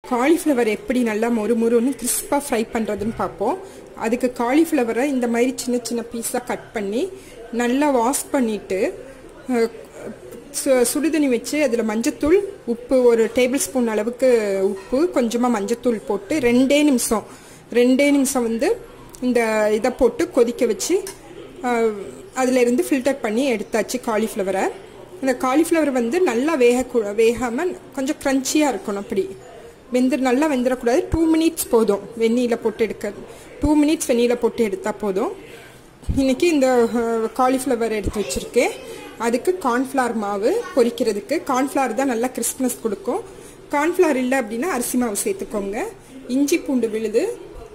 cauliflower எப்படி நல்லா மொறு மொறுன்னு கிறிஸ்பாக ஃப்ரை பண்ணுறதுன்னு பார்ப்போம் அதுக்கு காலிஃப்ளவரை இந்த மாதிரி சின்ன சின்ன பீஸாக கட் பண்ணி நல்லா வாஷ் பண்ணிவிட்டு சுடுதண்ணி வச்சு அதில் மஞ்சத்தூள் உப்பு ஒரு டேபிள் ஸ்பூன் அளவுக்கு உப்பு கொஞ்சமாக மஞ்சத்தூள் போட்டு ரெண்டே நிமிஷம் ரெண்டே நிமிஷம் வந்து இந்த இதை போட்டு கொதிக்க வச்சு அதிலிருந்து ஃபில்டர் பண்ணி எடுத்தாச்சு காலிஃப்ளவரை இந்த காலிஃப்ளவர் வந்து நல்லா வேக வேகாமல் கொஞ்சம் க்ரன்ச்சியாக இருக்கணும் அப்படி வெந்து நல்லா வெந்துடக்கூடாது டூ மினிட்ஸ் போதும் வெந்நீரில் போட்டு எடுக்க டூ மினிட்ஸ் வெந்நீரில் போட்டு எடுத்தால் போதும் இன்றைக்கி இந்த காலிஃப்ளவர் எடுத்து வச்சுருக்கேன் அதுக்கு கார்ன்ஃப்ளவர் மாவு பொரிக்கிறதுக்கு கார்ன்ஃப்ளவர் தான் நல்லா கிறிஸ்மஸ் கொடுக்கும் கார்ன்ஃப்ளவர் இல்லை அப்படின்னா அரிசி மாவு சேர்த்துக்கோங்க இஞ்சி பூண்டு விழுது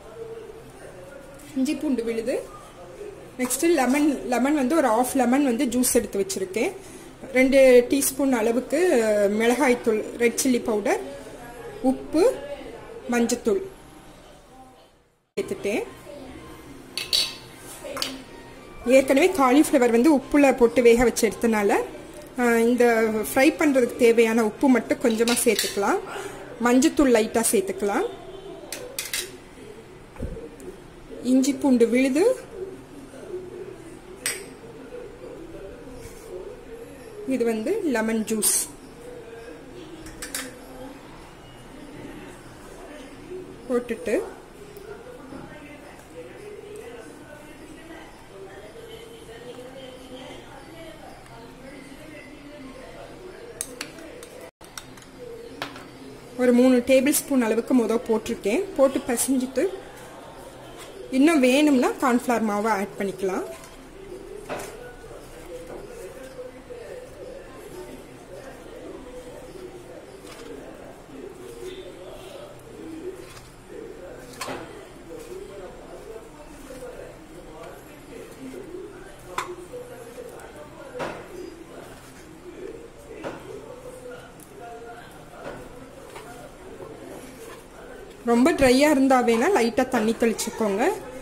இஞ்சி பூண்டு விழுது நெக்ஸ்ட்டு லெமன் லெமன் வந்து ஒரு ஆஃப் லெமன் வந்து ஜூஸ் எடுத்து வச்சுருக்கேன் ரெண்டு டீஸ்பூன் அளவுக்கு மிளகாய்த்தூள் ரெட் சில்லி பவுடர் உப்பு மஞ்சத்தூள் சேர்த்துட்டேன் ஏற்கனவே காலிஃப்ளவர் வந்து உப்புல போட்டு வேக வச்சு எடுத்தனால இந்த ஃப்ரை பண்ணுறதுக்கு தேவையான உப்பு மட்டும் கொஞ்சமாக சேர்த்துக்கலாம் மஞ்சத்தூள் லைட்டாக சேர்த்துக்கலாம் இஞ்சி பூண்டு விழுது இது வந்து லெமன் ஜூஸ் போட்டுட்டு ஒரு மூணு டேபிள் ஸ்பூன் அளவுக்கு முதல் போட்டிருக்கேன் போட்டு பசைஞ்சிட்டு இன்னும் வேணும்னா கார்ன்ஃப்ளவர் மாவை ஆட் பண்ணிக்கலாம் ரொம்ப ட்ரையாக இருந்தால் வேணால் லைட்டாக தண்ணி தெளிச்சுக்கோங்க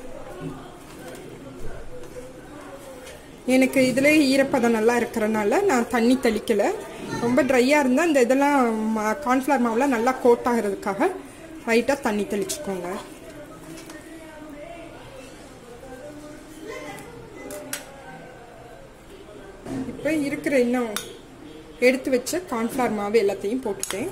எனக்கு இதில் ஈரப்பதம் நல்லா இருக்கிறனால நான் தண்ணி தெளிக்கலை ரொம்ப ட்ரையாக இருந்தால் இந்த இதெல்லாம் கார்ன்ஃப்ளவர் மாவுலாம் நல்லா கோட் ஆகிறதுக்காக லைட்டாக தண்ணி தெளிச்சுக்கோங்க இப்போ இருக்கிற இன்னும் எடுத்து வச்ச கார்ன்ஃப்ளவர் மாவு எல்லாத்தையும் போட்டுட்டேன்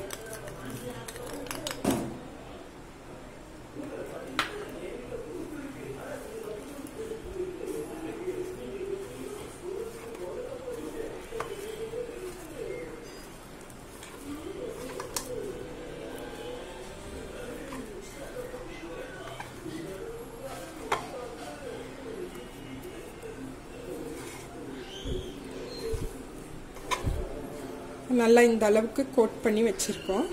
நல்லா இந்த அளவுக்கு கோட் பண்ணி வச்சுருக்கோம்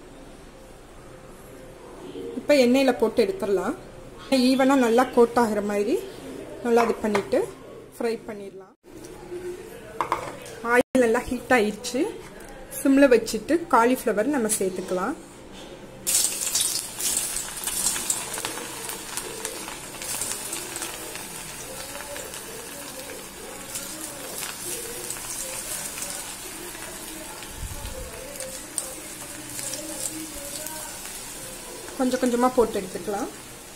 இப்போ எண்ணெயில் போட்டு எடுத்துடலாம் ஈவனாக நல்லா கோட் ஆகிற மாதிரி நல்லா இது பண்ணிவிட்டு ஃப்ரை பண்ணிடலாம் ஆயில் நல்லா ஹீட் ஆயிடுச்சு சிம்மில் வச்சுட்டு காலிஃப்ளவர் நம்ம சேர்த்துக்கலாம் கொஞ்சம் கொஞ்சமாக போட்டு எடுத்துக்கலாம்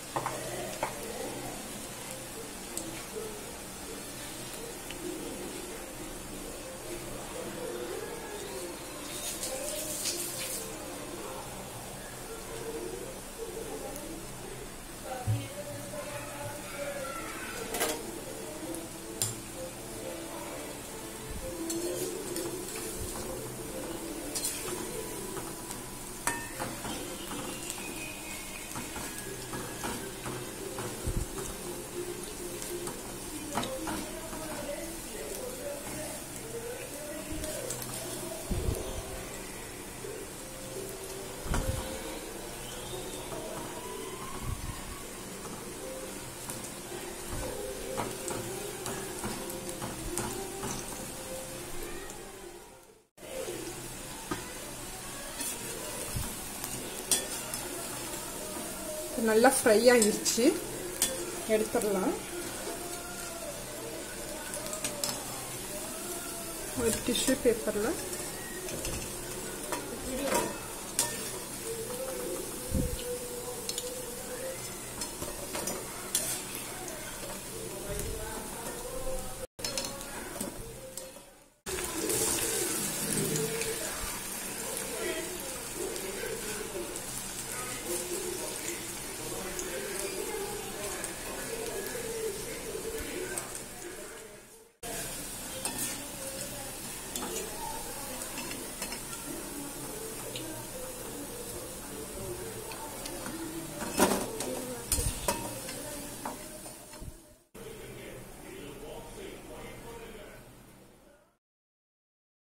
நல்லா ஃப்ரை ஆகிருச்சு எடுத்துடலாம் ஒரு டிஷ்யூ பேப்பரில்